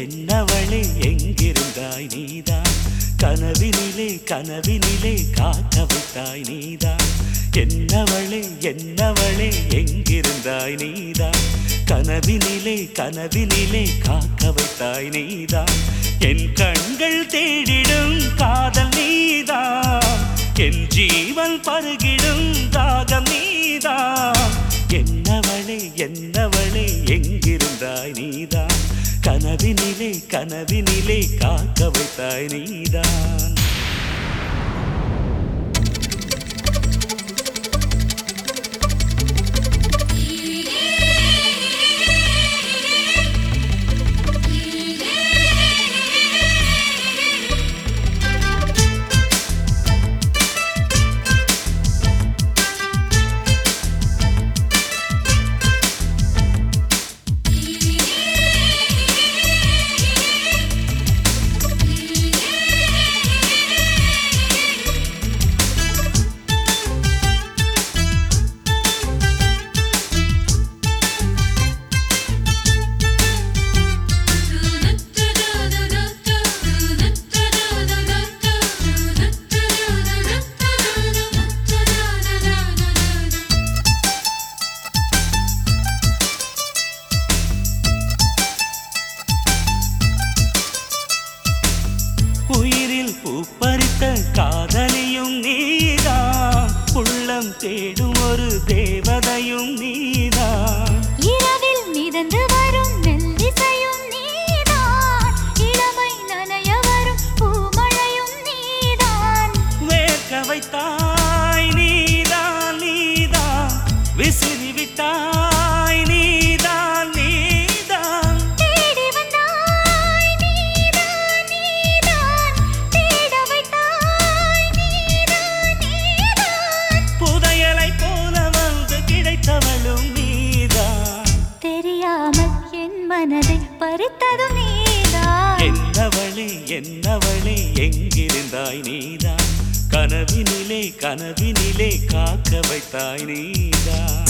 என்னவளே எங்கிருந்தாய் நீதான் கனவினிலே கனவினிலே காக்க வைத்தாய் நீதான் என்னவளே என்னவளே எங்கிருந்தாய் நீதான் கனவினிலே கனவினிலே காக்க வைத்தாய் நீதான் என் கண்கள் தேடிடும் காதல் நீதான் என் ஜீவன் பருகிடும் தாகம் நீதான் என்னவளே என்னவளே எங்கிருந்தாய் நீதான் கனவினிலே கனவினிலே காக்க வைத்தாய் நீதான் உயிரில் பூப்பறித்த காதலியும் நீதான் உள்ளம் தேடும் ஒரு தேவதையும் நீதான் இரவில் மிதந்து வரும் மெல்லிசையும் நீதான் இளமை நனைய வரும் பூமழையும் நீதான் வேர்க்க வைத்தாய் நீதான் நீதான் விசிறி விட்டாய் நீதான் நீதான் தேடி வந்தாய் நீதான் நீதான் தேட வைத்தாய் நீதான் நீதான் புதையலை போல வந்து கிடைத்தவளும் நீதான் தெரியாமல் என் மனதை பறித்ததும் நீதான் என்னவளே என்னவளே எங்கிருந்தாய் நீதான் கனவினிலே கனவினிலே காக்க வைத்தாய் நீதான்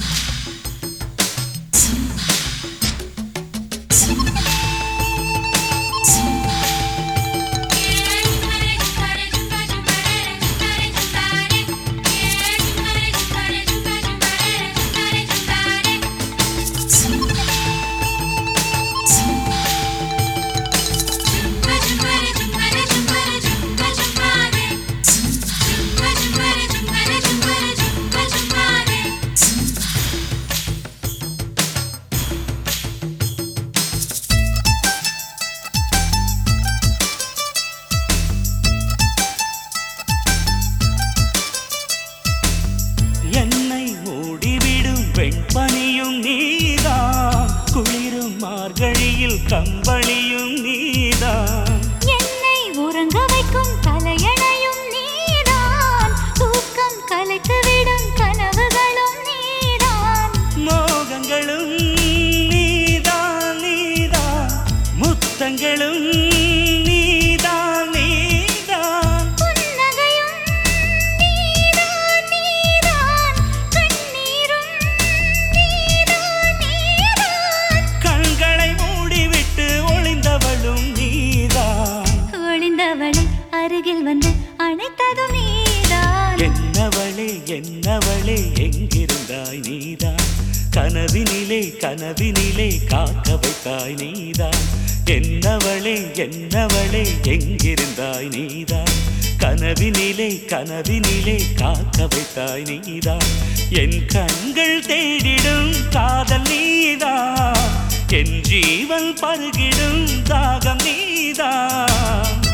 என்னை மூடிவிடும் வெண்பனியும் நீதான் குளிரும் மார்கழியில் கம்பளியும் நீதான் என்னை உறங்க வைக்கும் தலையணையும் நீதான் தூக்கம் கலைத்துவிடும் கனவுகளும் நீதான் மோகங்களும் நீதான் நீதான் முத்தங்களும் நீதான் நீதான் புன்னகையும் நீதான் நீதான் கண்ணீரும் நீதான் நீதான் கண்களை மூடிவிட்டு ஒளிந்தவளும் நீதான் ஒளிந்தவளை அருகில் வந்து அணைத்ததும் நீதான் என்னவளே என்னவளே எங்கிருந்தாய் நீதான் கனவினிலே கனவினிலே காக்க வைத்தாய் நீதான் என்னவளே என்னவளே எங்கிருந்தாய் நீதான் கனவினிலே கனவினிலே காக்க வைத்தாய் நீதான் என் கண்கள் தேடிடும் காதல் நீதான் என் ஜீவன் பருகிடும் தாகம் நீதான்